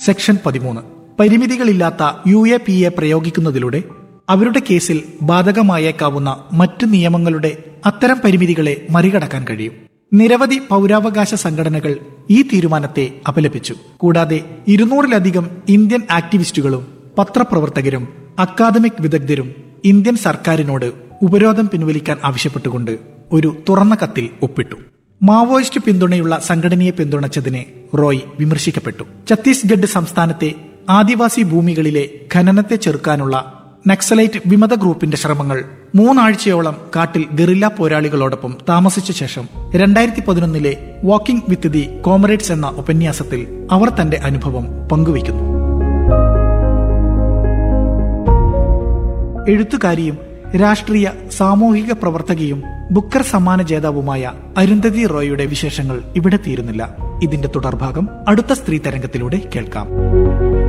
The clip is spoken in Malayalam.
സെക്ഷൻ പതിമൂന്ന് പരിമിതികളില്ലാത്ത യു എ പി എ പ്രയോഗിക്കുന്നതിലൂടെ അവരുടെ കേസിൽ ബാധകമായേക്കാവുന്ന മറ്റു നിയമങ്ങളുടെ അത്തരം പരിമിതികളെ മറികടക്കാൻ കഴിയും നിരവധി പൗരാവകാശ സംഘടനകൾ ഈ തീരുമാനത്തെ അപലപിച്ചു കൂടാതെ ഇരുന്നൂറിലധികം ഇന്ത്യൻ ആക്ടിവിസ്റ്റുകളും പത്രപ്രവർത്തകരും അക്കാദമിക് വിദഗ്ധരും ഇന്ത്യൻ സർക്കാരിനോട് ഉപരോധം പിൻവലിക്കാൻ ആവശ്യപ്പെട്ടുകൊണ്ട് ഒരു തുറന്ന കത്തിൽ ഒപ്പിട്ടു മാവോയിസ്റ്റ് പിന്തുണയുള്ള സംഘടനയെ പിന്തുണച്ചതിനെ റോയ് വിമർശിക്കപ്പെട്ടു ഛത്തീസ്ഗഡ് സംസ്ഥാനത്തെ ആദിവാസി ഭൂമികളിലെ ഖനനത്തെ ചെറുക്കാനുള്ള നക്സലൈറ്റ് വിമത ഗ്രൂപ്പിന്റെ ശ്രമങ്ങൾ മൂന്നാഴ്ചയോളം കാട്ടിൽ ഗറില്ല പോരാളികളോടൊപ്പം താമസിച്ച ശേഷം രണ്ടായിരത്തി പതിനൊന്നിലെ വാക്കിംഗ് വിത്ത് ദി കോമറേഡ്സ് എന്ന ഉപന്യാസത്തിൽ അവർ തന്റെ അനുഭവം പങ്കുവയ്ക്കുന്നു എഴുത്തുകാരിയും രാഷ്ട്രീയ സാമൂഹിക പ്രവർത്തകയും ബുക്കർ സമ്മാന ജേതാവുമായ അരുന്ധതി റോയുടെ വിശേഷങ്ങൾ ഇവിടെ തീരുന്നില്ല ഇതിന്റെ തുടർഭാഗം അടുത്ത സ്ത്രീ തരംഗത്തിലൂടെ കേൾക്കാം